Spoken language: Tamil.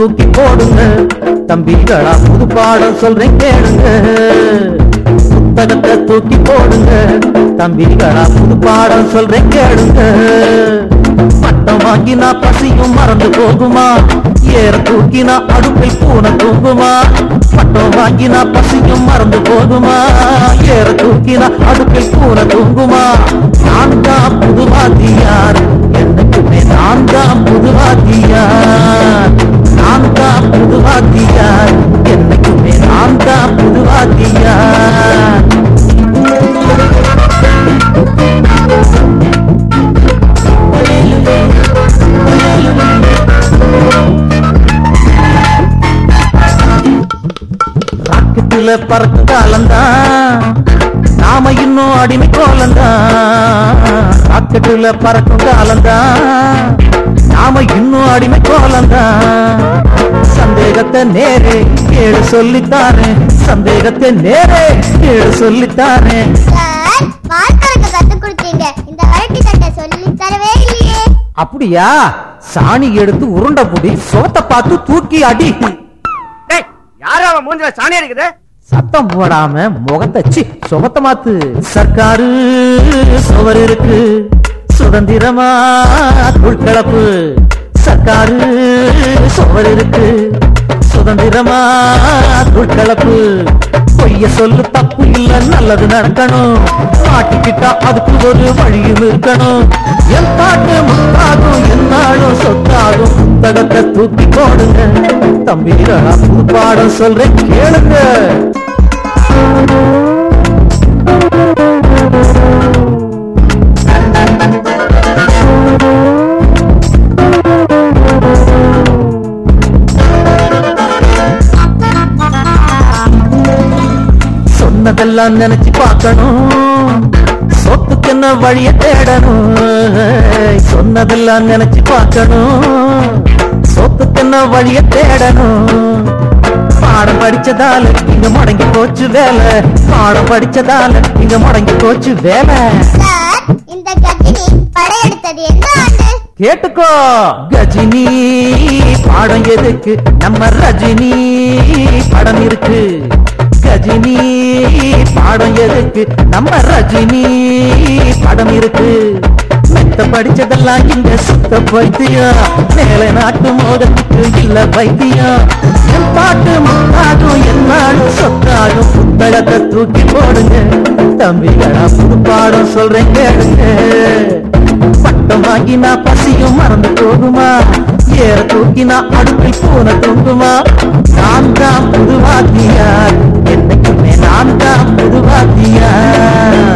தூக்கி போடுங்க தம்பிகளா புது பாடம் சொல்றேன் கேளுங்க புத்தகத்தை தூக்கி போடுங்க தம்பிகளா புது பாடம் சொல்றேன் கேளுங்க பட்டம் வாங்கினா பசியும் மறந்து போகுமா ஏற தூக்கினா அடுப்பில் பூனை தூங்குமா பட்டம் வாங்கினா பசியும் மறந்து போகுமா ஏற தூக்கினா அடுப்பில் பூனை தூங்குமா நான் தான் புதுவாதியார் என்னைக்குமே நான் தான் புதுவாதியார் நான் தான் புதுவாதியார் என்னைக்குமே நான் தான் புதுவாதியார் ராக்கெட்டில பறக்கும் காலந்தான் நாம இன்னும் அடிமை கோலந்தான் ராக்கெட்டில பறக்கும் காலந்தான் நாம இன்னும் அடிமை கோலந்தான் சந்தேகத்தை நேரே கேடு சொல்லித்தாரே சந்தேகத்தை நேரே கேடு சொல்லித்தாரே சார் வார்த்தை கத்து கொடுத்தீங்க இந்த வரட்டி கட்டை சொல்லி தரவே இல்லையே அப்படியா சாணி எடுத்து உருண்டை புடி சோத்தை பார்த்து தூக்கி அடி டேய் யாரு அவன் மூஞ்சில சாணி அடிக்குது சத்தம் போடாம முகத்தை சி சுகத்த மாத்து சர்க்காரு சுவர் இருக்கு சுதந்திரமா உள்கலப்பு சர்க்காரு சுவர் இருக்கு சுதந்திரமா உள்கலப்பு பொய்ய சொல்லு தப்பு இல்ல நல்லது நடக்கணும் மாட்டிக்கிட்டா அதுக்கு ஒரு வழியும் இருக்கணும் என் பாட்டு முத்தாகும் என்னாலும் சொத்தாகும் புத்தகத்தை தூக்கி போடுங்க தம்பிகளா புது பாடம் சொல்றேன் கேளுங்க சொன்னதெல்லாம் நினைச்சு பார்க்கணும் சொத்துக்கு என்ன வழிய தேடணும் சொன்னதெல்லாம் நினைச்சு பார்க்கணும் சொத்துக்கு என்ன வழிய தேடணும் பாடம் படிச்சதால இங்க முடங்கி போச்சு வேலை பாடம் படிச்சதால இங்க முடங்கி போச்சு வேலை சார் இந்த கத்தினி படையெடுத்தது எந்த ஆண்டு கேட்டுக்கோ கஜினி பாடம் எதுக்கு நம்ம ரஜினி படம் இருக்கு கஜினி பாடம் எதுக்கு நம்ம ரஜினி படம் இருக்கு மெத்த படிச்சதெல்லாம் இங்க சுத்த பைத்தியம் மேல நாட்டு மோதத்துக்கு இல்ல பைத்தியம் என் பாட்டு முத்தாகும் என்னாலும் சொத்தாகும் புத்தகத்தை தூக்கி போடுங்க தம்பிகளா புது பாடம் சொல்றேன் கேளுங்க பட்டம் வாங்கினா பசியும் மறந்து போகுமா ஏற தூக்கினா அடுப்பில் பூனை தூங்குமா நான் தான் புதுவாத்தியார் என்னைக்குமே நான் தான் புதுவாத்தியார்